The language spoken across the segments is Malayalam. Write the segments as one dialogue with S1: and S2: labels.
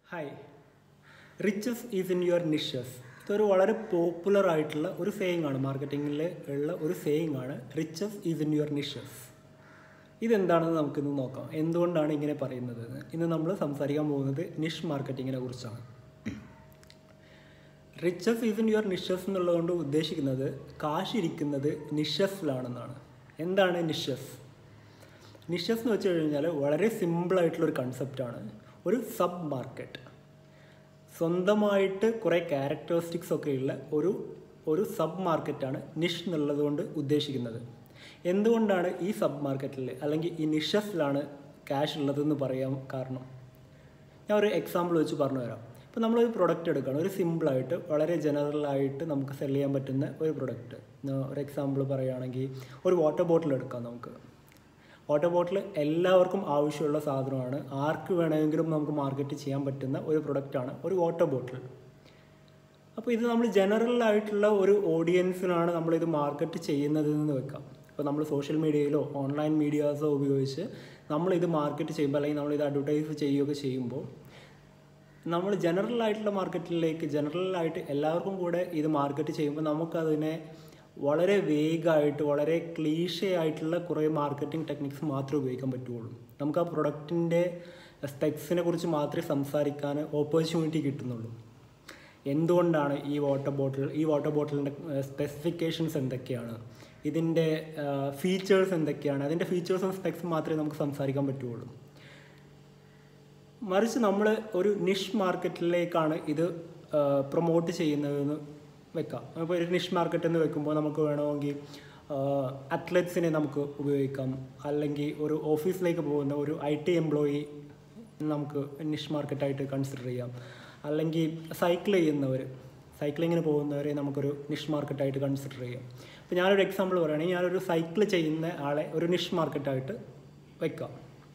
S1: Hi riches is in your niches ഇതൊരു വളരെ പോപ്പുലർ ആയിട്ടുള്ള ഒരു സേയിങ് ആണ് മാർക്കറ്റിങ്ങിൽ ഉള്ള ഒരു സേയിങ് ആണ് riches is in your niches ഇതെന്താണെന്ന് നമുക്കിന്ന് നോക്കാം എന്തുകൊണ്ടാണ് ഇങ്ങനെ പറയുന്നത് എന്ന്. ഇന്ന് നമ്മൾ സംസാരിക്കാൻ പോകുന്നത് നിഷ് മാർക്കറ്റിങ്ങിനെ കുറിച്ചാണ് riches is in your niches എന്നുള്ളതുകൊണ്ട് ഉദ്ദേശിക്കുന്നത് കാശിരിക്കുന്നത് നിഷസിലാണെന്നാണ് എന്താണ് നിഷസ് നിഷസ് എന്ന് വെച്ച് കഴിഞ്ഞാൽ വളരെ സിമ്പിളായിട്ടുള്ള ഒരു കൺസെപ്റ്റാണ് ഒരു സബ് മാർക്കറ്റ് സ്വന്തമായിട്ട് കുറേ ക്യാരക്ടറിസ്റ്റിക്സ് ഒക്കെ ഉള്ള ഒരു ഒരു സബ് മാർക്കറ്റാണ് നിഷ് എന്നുള്ളത് കൊണ്ട് ഉദ്ദേശിക്കുന്നത് എന്തുകൊണ്ടാണ് ഈ സബ് മാർക്കറ്റിൽ അല്ലെങ്കിൽ ഈ നിഷസിലാണ് ക്യാഷ് ഉള്ളതെന്ന് പറയാൻ കാരണം ഞാൻ ഒരു എക്സാമ്പിൾ വെച്ച് പറഞ്ഞു തരാം ഇപ്പോൾ നമ്മളൊരു പ്രൊഡക്റ്റ് എടുക്കുകയാണ് ഒരു സിമ്പിളായിട്ട് വളരെ ജനറലായിട്ട് നമുക്ക് സെൽ ചെയ്യാൻ പറ്റുന്ന ഒരു പ്രൊഡക്റ്റ് ഒരു എക്സാമ്പിൾ പറയുകയാണെങ്കിൽ ഒരു വാട്ടർ ബോട്ടിൽ എടുക്കാം നമുക്ക് വാട്ടർ ബോട്ടിൽ എല്ലാവർക്കും ആവശ്യമുള്ള സാധനമാണ് ആർക്ക് വേണമെങ്കിലും നമുക്ക് മാർക്കറ്റ് ചെയ്യാൻ പറ്റുന്ന ഒരു പ്രൊഡക്റ്റാണ് ഒരു വാട്ടർ ബോട്ടിൽ അപ്പോൾ ഇത് നമ്മൾ ജനറൽ ആയിട്ടുള്ള ഒരു ഓഡിയൻസിനാണ് നമ്മളിത് മാർക്കറ്റ് ചെയ്യുന്നത് എന്ന് വെക്കാം ഇപ്പോൾ നമ്മൾ സോഷ്യൽ മീഡിയയിലോ ഓൺലൈൻ മീഡിയാസോ ഉപയോഗിച്ച് നമ്മളിത് മാർക്കറ്റ് ചെയ്യുമ്പോൾ അല്ലെങ്കിൽ നമ്മളിത് അഡ്വർടൈസ് ചെയ്യുകയൊക്കെ ചെയ്യുമ്പോൾ നമ്മൾ ജനറൽ ആയിട്ടുള്ള മാർക്കറ്റിലേക്ക് ജനറൽ ആയിട്ട് എല്ലാവർക്കും കൂടെ ഇത് മാർക്കറ്റ് ചെയ്യുമ്പോൾ നമുക്കതിനെ വളരെ വേഗമായിട്ട് വളരെ ക്ലീഷേ ആയിട്ടുള്ള കുറേ മാർക്കറ്റിംഗ് ടെക്നിക്സ് മാത്രമേ ഉപയോഗിക്കാൻ പറ്റുള്ളൂ നമുക്ക് ആ പ്രൊഡക്റ്റിൻ്റെ സ്പെക്സിനെ കുറിച്ച് മാത്രമേ സംസാരിക്കാൻ ഓപ്പർച്യൂണിറ്റി കിട്ടുന്നുള്ളൂ എന്തുകൊണ്ടാണ് ഈ വാട്ടർ ബോട്ടിൽ ഈ വാട്ടർ ബോട്ടിലിൻ്റെ സ്പെസിഫിക്കേഷൻസ് എന്തൊക്കെയാണ് ഇതിൻ്റെ ഫീച്ചേഴ്സ് എന്തൊക്കെയാണ് അതിൻ്റെ ഫീച്ചേഴ്സും സ്പെക്സും മാത്രമേ നമുക്ക് സംസാരിക്കാൻ പറ്റുള്ളൂ മറിച്ച് നമ്മൾ ഒരു നിഷ് മാർക്കറ്റിലേക്കാണ് ഇത് പ്രൊമോട്ട് ചെയ്യുന്നതെന്ന് വെക്കാം അപ്പോൾ ഒരു നിഷ് മാർക്കറ്റ് എന്ന് വെക്കുമ്പോൾ നമുക്ക് വേണമെങ്കിൽ അത്ലറ്റ്സിനെ നമുക്ക് ഉപയോഗിക്കാം അല്ലെങ്കിൽ ഒരു ഓഫീസിലേക്ക് പോകുന്ന ഒരു ഐ ടി എംപ്ലോയി നമുക്ക് നിഷ് മാർക്കറ്റായിട്ട് കൺസിഡർ ചെയ്യാം അല്ലെങ്കിൽ സൈക്കിൾ ചെയ്യുന്നവർ സൈക്ലിങ്ങിന് പോകുന്നവരെ നമുക്കൊരു നിഷ് മാർക്കറ്റായിട്ട് കൺസിഡർ ചെയ്യാം ഇപ്പോൾ ഞാനൊരു എക്സാമ്പിൾ പറയുകയാണെങ്കിൽ ഞാനൊരു സൈക്കിൾ ചെയ്യുന്ന ആളെ ഒരു നിഷ് മാർക്കറ്റായിട്ട് വെക്കാം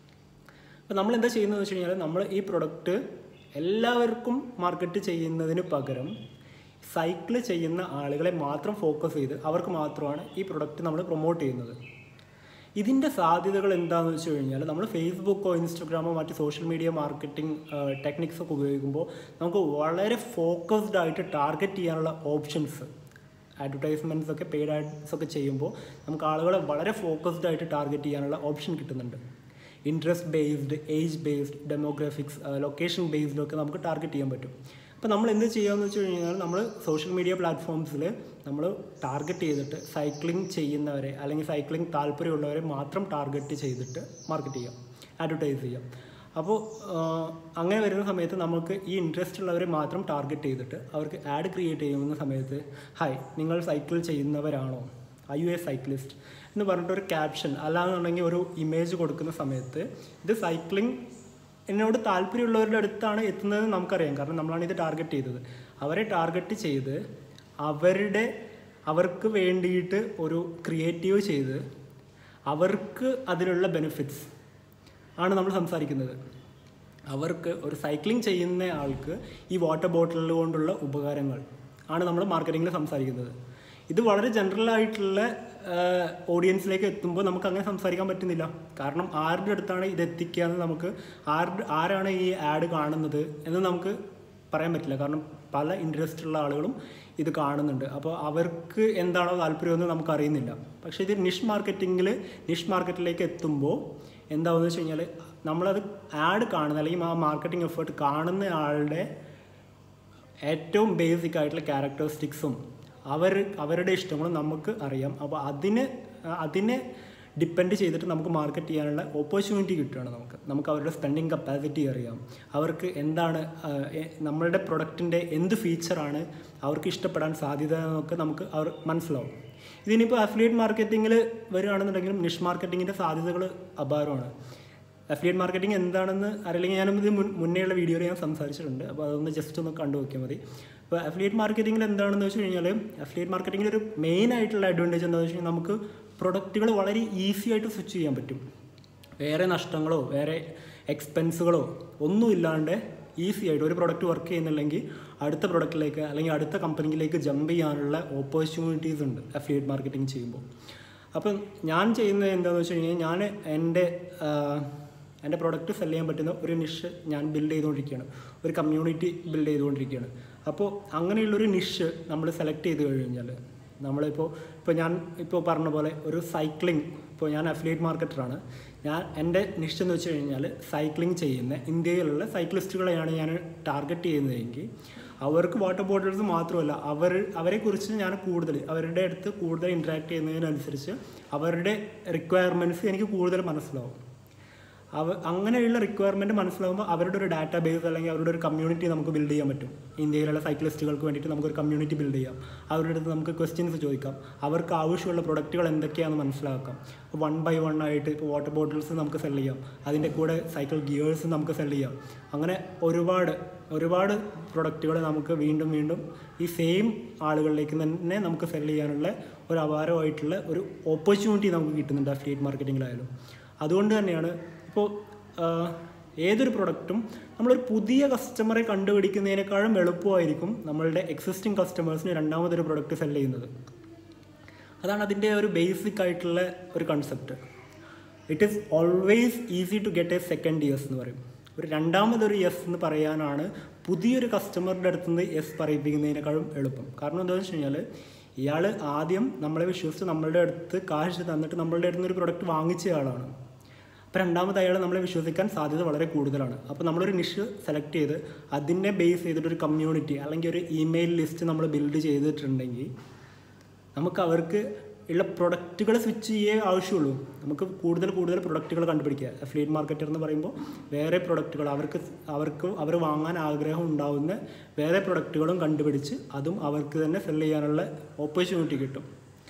S1: അപ്പോൾ നമ്മൾ എന്താ ചെയ്യുന്നതെന്ന് വെച്ച് കഴിഞ്ഞാൽ നമ്മൾ ഈ പ്രൊഡക്റ്റ് എല്ലാവർക്കും മാർക്കറ്റ് ചെയ്യുന്നതിന് പകരം സൈക്കിൾ ചെയ്യുന്ന ആളുകളെ മാത്രം ഫോക്കസ് ചെയ്ത് അവർക്ക് മാത്രമാണ് ഈ പ്രൊഡക്റ്റ് നമ്മൾ പ്രൊമോട്ട് ചെയ്യുന്നത് ഇതിൻ്റെ സാധ്യതകൾ എന്താണെന്ന് വെച്ച് കഴിഞ്ഞാൽ നമ്മൾ ഫേസ്ബുക്കോ ഇൻസ്റ്റഗ്രാമോ മറ്റ് സോഷ്യൽ മീഡിയ മാർക്കറ്റിംഗ് ടെക്നിക്സ് ഒക്കെ ഉപയോഗിക്കുമ്പോൾ നമുക്ക് വളരെ ഫോക്കസ്ഡ് ആയിട്ട് ടാർഗറ്റ് ചെയ്യാനുള്ള ഓപ്ഷൻസ് അഡ്വർടൈസ്മെൻറ്റ്സ് ഒക്കെ പെയ്ഡ് ആഡ്സ് ഒക്കെ ചെയ്യുമ്പോൾ നമുക്ക് ആളുകളെ വളരെ ഫോക്കസ്ഡ് ആയിട്ട് ടാർഗറ്റ് ചെയ്യാനുള്ള ഓപ്ഷൻ കിട്ടുന്നുണ്ട് interest based age based demographics location ബേസ്ഡൊക്കെ നമുക്ക് ടാർഗറ്റ് ചെയ്യാൻ പറ്റും അപ്പോൾ നമ്മൾ എന്ത് ചെയ്യാമെന്ന് വെച്ച് കഴിഞ്ഞാൽ നമ്മൾ സോഷ്യൽ മീഡിയ പ്ലാറ്റ്ഫോംസിൽ നമ്മൾ ടാർഗറ്റ് ചെയ്തിട്ട് സൈക്ലിംഗ് ചെയ്യുന്നവരെ അല്ലെങ്കിൽ സൈക്ലിംഗ് താല്പര്യമുള്ളവരെ മാത്രം ടാർഗറ്റ് ചെയ്തിട്ട് മാർക്കറ്റ് ചെയ്യാം അഡ്വർടൈസ് ചെയ്യാം അപ്പോൾ അങ്ങനെ വരുന്ന സമയത്ത് നമുക്ക് ഈ ഇൻട്രസ്റ്റ് ഉള്ളവരെ മാത്രം ടാർഗറ്റ് ചെയ്തിട്ട് അവർക്ക് ആഡ് ക്രിയേറ്റ് ചെയ്യുന്ന സമയത്ത് ഹായ് നിങ്ങൾ സൈക്കിൾ ചെയ്യുന്നവരാണോ ഐ യു എ സൈക്ലിസ്റ്റ് എന്ന് പറഞ്ഞിട്ട് ഒരു ക്യാപ്ഷൻ അല്ലാന്നുണ്ടെങ്കിൽ ഒരു ഇമേജ് കൊടുക്കുന്ന സമയത്ത് ഇത് സൈക്ലിംഗ് എന്നോട് താല്പര്യമുള്ളവരുടെ അടുത്താണ് എത്തുന്നത് നമുക്കറിയാം കാരണം നമ്മളാണ് ഇത് ടാർഗറ്റ് ചെയ്തത് അവരെ ടാർഗറ്റ് ചെയ്ത് അവരുടെ അവർക്ക് വേണ്ടിയിട്ട് ഒരു ക്രിയേറ്റീവ് ചെയ്ത് അവർക്ക് അതിനുള്ള ബെനിഫിറ്റ്സ് ആണ് നമ്മൾ സംസാരിക്കുന്നത് അവർക്ക് ഒരു സൈക്ലിംഗ് ചെയ്യുന്ന ആൾക്ക് ഈ വാട്ടർ ബോട്ടിൽ കൊണ്ടുള്ള ഉപകാരങ്ങൾ ആണ് നമ്മൾ മാർക്കറ്റിങ്ങിൽ സംസാരിക്കുന്നത് ഇത് വളരെ ജനറൽ ആയിട്ടുള്ള ഓഡിയൻസിലേക്ക് എത്തുമ്പോൾ നമുക്ക് അങ്ങനെ സംസാരിക്കാൻ പറ്റുന്നില്ല കാരണം ആരുടെ അടുത്താണ് ഇത് എത്തിക്കുക എന്ന് നമുക്ക് ആരുടെ ആരാണ് ഈ ആഡ് കാണുന്നത് എന്ന് നമുക്ക് പറയാൻ പറ്റില്ല കാരണം പല ഇൻട്രസ്റ്റ് ഉള്ള ആളുകളും ഇത് കാണുന്നുണ്ട് അപ്പോൾ അവർക്ക് എന്താണോ താല്പര്യമെന്ന് നമുക്ക് അറിയുന്നില്ല പക്ഷേ ഇത് നിഷ് മാർക്കറ്റിങ്ങിൽ നിഷ് മാർക്കറ്റിലേക്ക് എത്തുമ്പോൾ എന്താണെന്ന് വെച്ച് കഴിഞ്ഞാൽ നമ്മളത് ആഡ് കാണുന്ന അല്ലെങ്കിൽ ആ മാർക്കറ്റിംഗ് എഫേർട്ട് കാണുന്ന ആളുടെ ഏറ്റവും ബേസിക് ആയിട്ടുള്ള ക്യാരക്ടറിസ്റ്റിക്സും അവർ അവരുടെ ഇഷ്ടങ്ങളും നമുക്ക് അറിയാം അപ്പോൾ അതിന് അതിനെ ഡിപ്പെൻഡ് ചെയ്തിട്ട് നമുക്ക് മാർക്കറ്റ് ചെയ്യാനുള്ള ഓപ്പർച്യൂണിറ്റി കിട്ടുകയാണ് നമുക്ക് നമുക്ക് അവരുടെ സ്പെൻഡിങ് കപ്പാസിറ്റി അറിയാം അവർക്ക് എന്താണ് നമ്മളുടെ പ്രൊഡക്റ്റിൻ്റെ എന്ത് ഫീച്ചറാണ് അവർക്ക് ഇഷ്ടപ്പെടാൻ സാധ്യത എന്നൊക്കെ നമുക്ക് അവർ മനസ്സിലാവും ഇതിനിപ്പോൾ അഫിലിയേറ്റ് മാർക്കറ്റിങ്ങിൽ വരികയാണെന്നുണ്ടെങ്കിലും നിഷ് മാർക്കറ്റിങ്ങിൻ്റെ സാധ്യതകൾ അപാരമാണ് അഫിലിയേറ്റ് മാർക്കറ്റിംഗ് എന്താണെന്ന് അറിയില്ലെങ്കിൽ ഞാനും ഇത് മുൻ മുന്നേയുള്ള വീഡിയോയിൽ ഞാൻ സംസാരിച്ചിട്ടുണ്ട് അപ്പോൾ അതൊന്ന് ജസ്റ്റ് ഒന്ന് കണ്ടു നോക്കിയാൽ മതി അപ്പോൾ അഫിലിയേറ്റ് മാർക്കറ്റിംഗിൽ എന്താണെന്ന് വെച്ച് കഴിഞ്ഞാൽ അഫിലിയേറ്റ് മാർക്കറ്റിംഗിൽ ഒരു മെയിൻ ആയിട്ടുള്ള അഡ്വാൻറ്റേജ് എന്താണെന്ന് വെച്ച് കഴിഞ്ഞാൽ നമുക്ക് പ്രൊഡക്റ്റുകൾ വളരെ ഈസി ആയിട്ട് സ്വിച്ച് ചെയ്യാൻ പറ്റും വേറെ നഷ്ടങ്ങളോ വേറെ എക്സ്പെൻസുകളോ ഒന്നും ഇല്ലാണ്ട് ഈസി ആയിട്ട് ഒരു പ്രൊഡക്റ്റ് വർക്ക് ചെയ്യുന്നില്ലെങ്കിൽ അടുത്ത പ്രൊഡക്റ്റിലേക്ക് അല്ലെങ്കിൽ അടുത്ത കമ്പനിയിലേക്ക് ജമ്പ് ചെയ്യാനുള്ള ഓപ്പർച്യൂണിറ്റീസ് ഉണ്ട് അഫിലിയേറ്റ് മാർക്കറ്റിംഗ് ചെയ്യുമ്പോൾ അപ്പം ഞാൻ ചെയ്യുന്നത് എന്താണെന്ന് വെച്ച് കഴിഞ്ഞാൽ ഞാൻ എൻ്റെ എൻ്റെ പ്രൊഡക്റ്റ് സെല് ചെയ്യാൻ പറ്റുന്ന ഒരു നിഷ് ഞാൻ ബിൽഡ് ചെയ്തുകൊണ്ടിരിക്കുകയാണ് ഒരു കമ്മ്യൂണിറ്റി ബിൽഡ് ചെയ്തുകൊണ്ടിരിക്കുകയാണ് അപ്പോൾ അങ്ങനെയുള്ളൊരു നിഷ് നമ്മൾ സെലക്ട് ചെയ്ത് കഴിഞ്ഞാൽ നമ്മളിപ്പോൾ ഇപ്പോൾ ഞാൻ ഇപ്പോൾ പറഞ്ഞ പോലെ ഒരു സൈക്ലിംഗ് ഇപ്പോൾ ഞാൻ അഫിലിയേറ്റ് മാർക്കറ്ററാണ് ഞാൻ എൻ്റെ നിഷ് എന്ന് വെച്ച് കഴിഞ്ഞാൽ സൈക്ലിംഗ് ചെയ്യുന്ന ഇന്ത്യയിലുള്ള സൈക്ലിസ്റ്റുകളെയാണ് ഞാൻ ടാർഗറ്റ് ചെയ്യുന്നതെങ്കിൽ അവർക്ക് വാട്ടർ ബോട്ടിൽസ് മാത്രമല്ല അവർ അവരെക്കുറിച്ച് ഞാൻ കൂടുതൽ അവരുടെ അടുത്ത് കൂടുതൽ ഇൻട്രാക്ട് ചെയ്യുന്നതിനനുസരിച്ച് അവരുടെ റിക്വയർമെൻറ്റ്സ് എനിക്ക് കൂടുതൽ മനസ്സിലാവും അവ അങ്ങനെയുള്ള റിക്വയർമെൻറ്റ് മനസ്സിലാകുമ്പോൾ അവരുടെ ഒരു ഡാറ്റാ ബേസ് അല്ലെങ്കിൽ അവരുടെ ഒരു കമ്മ്യൂണിറ്റി നമുക്ക് ബിൽഡ് ചെയ്യാൻ പറ്റും ഇന്ത്യയിലുള്ള സൈക്ലിസ്റ്റുകൾക്ക് വേണ്ടിയിട്ട് നമുക്കൊരു കമ്മ്യൂണിറ്റി ബിൽഡ് ചെയ്യാം അവരുടെ അടുത്ത് നമുക്ക് ക്വസ്റ്റ്യൻസ് ചോദിക്കാം അവർക്ക് ആവശ്യമുള്ള പ്രൊഡക്റ്റുകൾ എന്തൊക്കെയാണെന്ന് മനസ്സിലാക്കാം വൺ ബൈ വൺ ആയിട്ട് ഇപ്പോൾ വാട്ടർ ബോട്ടിൽസ് നമുക്ക് സെല് ചെയ്യാം അതിൻ്റെ കൂടെ സൈക്കിൾ ഗിയേഴ്സ് നമുക്ക് സെല് ചെയ്യാം അങ്ങനെ ഒരുപാട് ഒരുപാട് പ്രൊഡക്റ്റുകൾ നമുക്ക് വീണ്ടും വീണ്ടും ഈ സെയിം ആളുകളിലേക്ക് തന്നെ നമുക്ക് സെല് ചെയ്യാനുള്ള ഒരു അപാരമായിട്ടുള്ള ഒരു ഓപ്പർച്യൂണിറ്റി നമുക്ക് കിട്ടുന്നുണ്ട് അഫിലിയേറ്റ് മാർക്കറ്റിങ്ങിലായാലും അതുകൊണ്ട് തന്നെയാണ് ഇപ്പോൾ ഏതൊരു പ്രൊഡക്റ്റും നമ്മളൊരു പുതിയ കസ്റ്റമറെ കണ്ടുപിടിക്കുന്നതിനേക്കാളും എളുപ്പമായിരിക്കും നമ്മളുടെ എക്സിസ്റ്റിംഗ് കസ്റ്റമേഴ്സിന് രണ്ടാമതൊരു പ്രൊഡക്റ്റ് സെല് ചെയ്യുന്നത് അതാണ് അതിൻ്റെ ഒരു ബേസിക് ആയിട്ടുള്ള ഒരു concept it is always easy to get a second yes എന്ന് പറയും ഒരു രണ്ടാമതൊരു യെസ് എന്ന് പറയാനാണ് പുതിയൊരു കസ്റ്റമറുടെ അടുത്ത് നിന്ന് യെസ് പറയിപ്പിക്കുന്നതിനേക്കാളും എളുപ്പം കാരണം എന്താണെന്ന് വെച്ച് കഴിഞ്ഞാൽ ഇയാൾ ആദ്യം നമ്മളെ വിശ്വസിച്ച് നമ്മളുടെ അടുത്ത് കാശ് തന്നിട്ട് നമ്മളുടെ അടുത്ത് നിന്ന് ഒരു പ്രൊഡക്റ്റ് വാങ്ങിച്ച ആളാണ് അപ്പോൾ രണ്ടാമത് അയാൾ നമ്മളെ വിശ്വസിക്കാൻ സാധ്യത വളരെ കൂടുതലാണ് അപ്പോൾ നമ്മളൊരു നിഷ് സെലക്ട് ചെയ്ത് അതിനെ ബേസ് ചെയ്തിട്ട് ഒരു കമ്മ്യൂണിറ്റി അല്ലെങ്കിൽ ഒരു ഇമെയിൽ ലിസ്റ്റ് നമ്മൾ ബിൽഡ് ചെയ്തിട്ടുണ്ടെങ്കിൽ നമുക്ക് അവർക്ക് ഉള്ള പ്രൊഡക്റ്റുകൾ സ്വിച്ച് ചെയ്യേ ആവശ്യമുള്ളൂ നമുക്ക് കൂടുതൽ കൂടുതൽ പ്രൊഡക്റ്റുകൾ കണ്ടുപിടിക്കുക അഫിലിയേറ്റ് മാർക്കറ്റർ എന്ന് പറയുമ്പോൾ വേറെ പ്രൊഡക്റ്റുകൾ അവർക്ക് അവർക്ക് അവർ വാങ്ങാൻ ആഗ്രഹം ഉണ്ടാവുന്ന വേറെ പ്രൊഡക്റ്റുകളും കണ്ടുപിടിച്ച് അതും അവർക്ക് തന്നെ സെല് ചെയ്യാനുള്ള ഓപ്പർച്യൂണിറ്റി കിട്ടും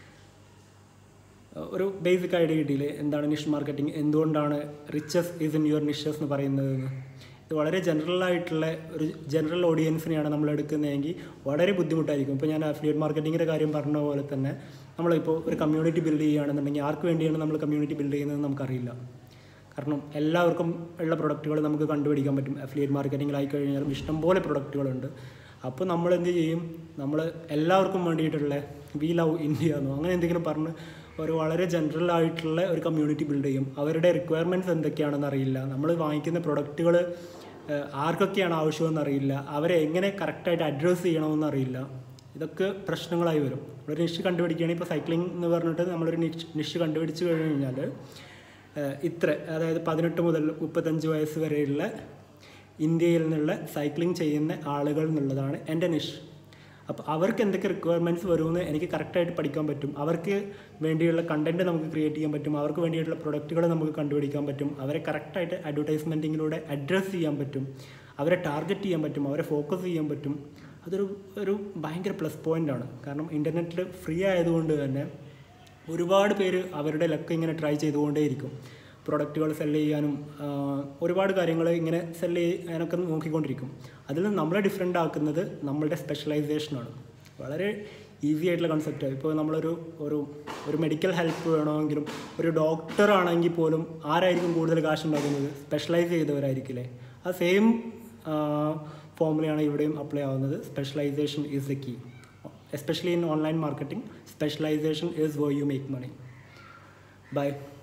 S1: ഒരു ബേസിക് ഐഡിയ കിട്ടിയില്ലേ എന്താണ് നിഷ് മാർക്കറ്റിംഗ് എന്തുകൊണ്ടാണ് riches is in your niches എന്ന് പറയുന്നതെന്ന് ഇത് വളരെ ജനറൽ ആയിട്ടുള്ള ഒരു ജനറൽ ഓഡിയൻസിനെയാണ് നമ്മൾ എടുക്കുന്നതെങ്കിൽ വളരെ ബുദ്ധിമുട്ടായിരിക്കും ഇപ്പോൾ ഞാൻ അഫിലിയേറ്റ് മാർക്കറ്റിങ്ങിൻ്റെ കാര്യം പറഞ്ഞ പോലെ തന്നെ നമ്മളിപ്പോൾ ഒരു കമ്മ്യൂണിറ്റി ബിൽഡ് ചെയ്യുകയാണെന്നുണ്ടെങ്കിൽ ആർക്ക് വേണ്ടിയാണ് നമ്മൾ കമ്മ്യൂണിറ്റി ബിൽഡ് ചെയ്യുന്നത് നമുക്കറിയില്ല കാരണം എല്ലാവർക്കും ഉള്ള പ്രൊഡക്റ്റുകൾ നമുക്ക് കണ്ടുപിടിക്കാൻ പറ്റും അഫിലിയേറ്റ് മാർക്കറ്റിങ്ങിലായി കഴിഞ്ഞാലും ഇഷ്ടംപോലെ പ്രൊഡക്റ്റുകളുണ്ട് അപ്പോൾ നമ്മൾ എന്ത് ചെയ്യും നമ്മൾ എല്ലാവർക്കും വേണ്ടിയിട്ടുള്ള വി ലവ് ഇന്ത്യ എന്നോ അങ്ങനെ എന്തെങ്കിലും പറഞ്ഞ് ഒരു വളരെ ജനറൽ ആയിട്ടുള്ള ഒരു കമ്മ്യൂണിറ്റി ബിൽഡ് ചെയ്യും അവരുടെ റിക്വയർമെൻറ്റ്സ് എന്തൊക്കെയാണെന്ന് അറിയില്ല നമ്മൾ വാങ്ങിക്കുന്ന പ്രൊഡക്റ്റുകൾ ആർക്കൊക്കെയാണ് ആവശ്യമെന്ന് അറിയില്ല അവരെ എങ്ങനെ കറക്റ്റായിട്ട് അഡ്രസ്സ് ചെയ്യണമെന്ന് അറിയില്ല ഇതൊക്കെ പ്രശ്നങ്ങളായി വരും ഒരു നിഷ് കണ്ടുപിടിക്കുകയാണെങ്കിൽ ഇപ്പോൾ സൈക്ലിംഗ് എന്ന് പറഞ്ഞിട്ട് നമ്മളൊരു നിഷ് നിഷ് കണ്ടുപിടിച്ച് കഴിഞ്ഞ് കഴിഞ്ഞാൽ ഇത്ര അതായത് പതിനെട്ട് മുതൽ മുപ്പത്തഞ്ച് വയസ്സ് വരെയുള്ള ഇന്ത്യയിൽ നിന്നുള്ള സൈക്ലിംഗ് ചെയ്യുന്ന ആളുകൾ എന്നുള്ളതാണ് എൻ്റെ നിഷ് അപ്പോൾ അവർക്ക് എന്തൊക്കെ റിക്വയർമെൻറ്റ്സ് വരുമെന്ന് എനിക്ക് കറക്റ്റായിട്ട് പഠിക്കാൻ പറ്റും അവർക്ക് വേണ്ടിയുള്ള കണ്ടൻറ്റ് നമുക്ക് ക്രിയേറ്റ് ചെയ്യാൻ പറ്റും അവർക്ക് വേണ്ടിയിട്ടുള്ള പ്രൊഡക്റ്റുകൾ നമുക്ക് കണ്ടുപിടിക്കാൻ പറ്റും അവരെ കറക്റ്റായിട്ട് അഡ്വർടൈസ്മെൻറ്റിങ്ങിലൂടെ അഡ്രസ്സ് ചെയ്യാൻ പറ്റും അവരെ ടാർഗറ്റ് ചെയ്യാൻ പറ്റും അവരെ ഫോക്കസ് ചെയ്യാൻ പറ്റും അതൊരു ഒരു ഭയങ്കര പ്ലസ് പോയിൻ്റ് ആണ് കാരണം ഇൻ്റർനെറ്റിൽ ഫ്രീ ആയതുകൊണ്ട് തന്നെ ഒരുപാട് പേര് അവരുടെ ലക്ക് ഇങ്ങനെ ട്രൈ ചെയ്തുകൊണ്ടേയിരിക്കും പ്രൊഡക്റ്റുകൾ സെല് ചെയ്യാനും ഒരുപാട് കാര്യങ്ങൾ ഇങ്ങനെ സെല് ചെയ്യാനൊക്കെ നോക്കിക്കൊണ്ടിരിക്കും അതിൽ നമ്മളെ ഡിഫറെൻ്റ് ആക്കുന്നത് നമ്മളുടെ സ്പെഷ്യലൈസേഷനാണ് വളരെ ഈസി ആയിട്ടുള്ള കൺസെപ്റ്റ് ഇപ്പോൾ നമ്മളൊരു ഒരു ഒരു മെഡിക്കൽ ഹെൽപ്പ് വേണമെങ്കിലും ഒരു ഡോക്ടർ ആണെങ്കിൽ പോലും ആരായിരിക്കും കൂടുതൽ കാശ് ഉണ്ടാക്കുന്നത് സ്പെഷ്യലൈസ് ചെയ്തവരായിരിക്കില്ലേ ആ സെയിം ഫോമുലയാണ് ഇവിടെയും അപ്ലൈ ആവുന്നത് specialisation is the key especially in online marketing specialisation is how you make money by